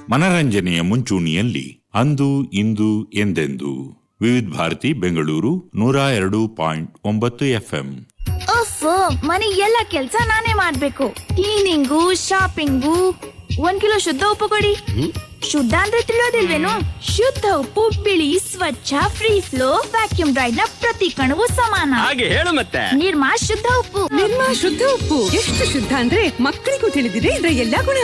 ಮನರಂಜನೆಯ ಮುಂಚೂಣಿಯಲ್ಲಿ ಅಂದು ಇಂದು ಎಂದೆಂದು ವಿವಿಧ ಭಾರತಿ ಬೆಂಗಳೂರು ನೂರ ಎರಡು ಪಾಯಿಂಟ್ ಒಂಬತ್ತು ಎಫ್ಎಂ ಅಫ್ ಮನೆ ಎಲ್ಲ ಕೆಲ್ಸ ನಾನೇ ಮಾಡ್ಬೇಕು ಕ್ಲೀನಿಂಗು ಶಾಪಿಂಗು ಒಂದ್ ಕಿಲೋ ಶುದ್ಧ ಉಪ್ಪು ಕೊಡಿ ಶುದ್ಧ ಅಂದ್ರೆ ತಿಳಿಯೋದಿಲ್ವೇನು ಶುದ್ಧ ಉಪ್ಪು ಬಿಳಿ ಸ್ವಚ್ಛ ಫ್ರೀ ಫ್ಲೋ ವ್ಯಾಕ್ಯೂಮ್ ಡ್ರೈಡ್ ನ ಪ್ರತಿ ಕಣವು ಸಮಾನ ಹಾಗೆ ಹೇಳು ಮತ್ತೆ ನಿರ್ಮಾ ಶುದ್ಧ ಉಪ್ಪು ನಿರ್ಮಾ ಶುದ್ಧ ಉಪ್ಪು ಎಷ್ಟು ಶುದ್ಧ ಅಂದ್ರೆ ಮಕ್ಕಳಿಗೂ ತಿಳಿದಿದೆ ಇದರ ಎಲ್ಲಾ ಗುಣ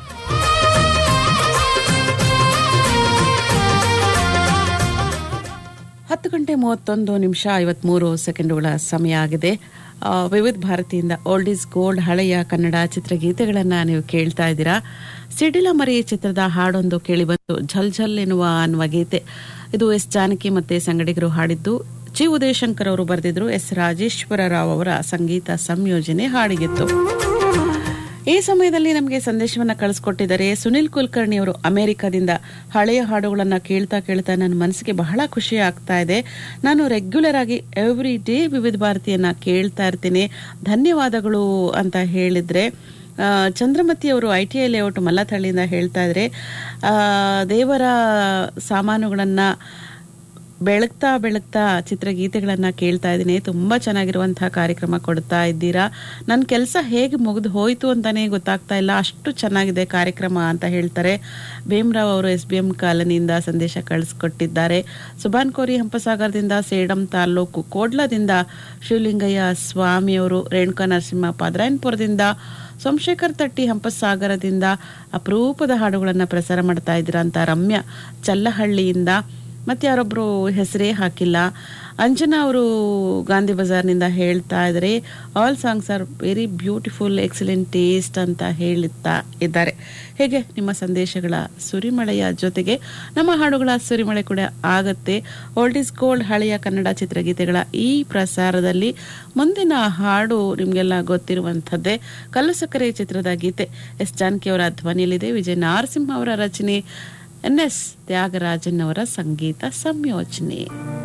ಹತ್ತು ಗಂಟೆ ಮೂವತ್ತೊಂದು ನಿಮಿಷ ಐವತ್ಮೂರು ಸೆಕೆಂಡುಗಳ ಸಮಯ ಆಗಿದೆ ಆ, ವಿವಿಧ ಭಾರತಿಯಿಂದ ಓಲ್ಡ್ ಈಸ್ ಗೋಲ್ಡ್ ಹಳೆಯ ಕನ್ನಡ ಚಿತ್ರಗೀತೆಗಳನ್ನು ನೀವು ಕೇಳ್ತಾ ಇದ್ದೀರಾ ಸಿಡಿಲ ಮರಿ ಚಿತ್ರದ ಹಾಡೊಂದು ಕೇಳಿಬಂತು ಝಲ್ ಝಲ್ ಎನ್ನುವ ಅನ್ನುವ ಗೀತೆ ಇದು ಎಸ್ ಜಾನಕಿ ಮತ್ತೆ ಸಂಗಡಿಗರು ಹಾಡಿದ್ದು ಜಿ ಉದಯಶಂಕರ್ ಅವರು ಬರೆದಿದ್ರು ಎಸ್ ರಾಜೇಶ್ವರ ರಾವ್ ಅವರ ಸಂಗೀತ ಸಂಯೋಜನೆ ಹಾಡಿಗಿತ್ತು ಈ ಸಮಯದಲ್ಲಿ ನಮಗೆ ಸಂದೇಶವನ್ನ ಕಳಿಸ್ಕೊಟ್ಟಿದ್ದಾರೆ ಸುನಿಲ್ ಕುಲಕರ್ಣಿ ಅವರು ಅಮೆರಿಕದಿಂದ ಹಳೆಯ ಹಾಡುಗಳನ್ನ ಕೇಳ್ತಾ ಕೇಳ್ತಾ ನನ್ನ ಮನಸ್ಸಿಗೆ ಬಹಳ ಖುಷಿ ಆಗ್ತಾ ಇದೆ ನಾನು ರೆಗ್ಯುಲರ್ ಆಗಿ ಎವ್ರಿ ಡೇ ವಿವಿಧ ಭಾರತಿಯನ್ನ ಕೇಳ್ತಾ ಇರ್ತೀನಿ ಧನ್ಯವಾದಗಳು ಅಂತ ಹೇಳಿದ್ರೆ ಆ, ಚಂದ್ರಮತಿ ಅವರು ಐ ಟಿ ಐ ಲೇಔಟ್ ಮಲ್ಲಥಳ್ಳಿಯಿಂದ ಹೇಳ್ತಾ ಇದ್ರೆ ಆ, ದೇವರ ಸಾಮಾನುಗಳನ್ನ ಬೆಳಗ್ತಾ ಬೆಳಗ್ತಾ ಚಿತ್ರಗೀತೆಗಳನ್ನ ಕೇಳ್ತಾ ಇದ್ದೀನಿ ತುಂಬಾ ಚೆನ್ನಾಗಿರುವಂತಹ ಕಾರ್ಯಕ್ರಮ ಕೊಡ್ತಾ ಇದ್ದೀರಾ ನನ್ನ ಕೆಲಸ ಹೇಗೆ ಮುಗಿದು ಹೋಯ್ತು ಅಂತಾನೆ ಗೊತ್ತಾಗ್ತಾ ಇಲ್ಲ ಅಷ್ಟು ಚೆನ್ನಾಗಿದೆ ಕಾರ್ಯಕ್ರಮ ಅಂತ ಹೇಳ್ತಾರೆ ಭೀಮರಾವ್ ಅವರು ಎಸ್ ಬಿ ಎಂ ಕಾಲನಿಯಿಂದ ಸಂದೇಶ ಕಳಿಸ್ಕೊಟ್ಟಿದ್ದಾರೆ ಸುಭಾನ್ ಕೋರಿ ಹಂಪಸಾಗರದಿಂದ ಸೇಡಂ ತಾಲೂಕು ಕೋಡ್ಲದಿಂದ ಶಿವಲಿಂಗಯ್ಯ ಸ್ವಾಮಿಯವರು ರೇಣುಕಾ ನರಸಿಂಹ ಪಾದ್ರಾಯನ್ಪುರದಿಂದ ಸೋಮಶೇಖರ್ ತಟ್ಟಿ ಹಂಪಸಾಗರದಿಂದ ಅಪರೂಪದ ಹಾಡುಗಳನ್ನು ಪ್ರಸಾರ ಮಾಡ್ತಾ ಇದ್ದೀರಾ ಅಂತ ರಮ್ಯಾ ಚಲ್ಲಹಳ್ಳಿಯಿಂದ ಮತ್ತೆ ಯಾರೊಬ್ರು ಹೆಸರೇ ಹಾಕಿಲ್ಲ ಅಂಜನಾ ಅವರು ಗಾಂಧಿ ಬಜಾರ್ನಿಂದ ಹೇಳ್ತಾ ಇದ್ದಾರೆ all songs are very beautiful excellent taste ಅಂತ ಹೇಳುತ್ತಾ ಇದ್ದಾರೆ ಹೇಗೆ ನಿಮ್ಮ ಸಂದೇಶಗಳ ಸುರಿಮಳೆಯ ಜೊತೆಗೆ ನಮ್ಮ ಹಾಡುಗಳ ಸುರಿಮಳೆ ಕೂಡ ಆಗತ್ತೆ ಓಲ್ಡ್ ಇಸ್ ಗೋಲ್ಡ್ ಹಳೆಯ ಕನ್ನಡ ಚಿತ್ರಗೀತೆಗಳ ಈ ಪ್ರಸಾರದಲ್ಲಿ ಮುಂದಿನ ಹಾಡು ನಿಮಗೆಲ್ಲ ಗೊತ್ತಿರುವಂಥದ್ದೇ ಕಲ್ಲು ಸಕ್ಕರೆ ಚಿತ್ರದ ಗೀತೆ ಎಸ್ ಜಾನಕಿ ಅವರ ಧ್ವನಿಯಲ್ಲಿದೆ ವಿಜಯ ನಾರಸಿಂಹ ಅವರ ರಚನೆ ಎನ್ ಎಸ್ ತ್ಯಾಗರಾಜನ್ ಅವರ ಸಂಗೀತ ಸಂಯೋಜನೆ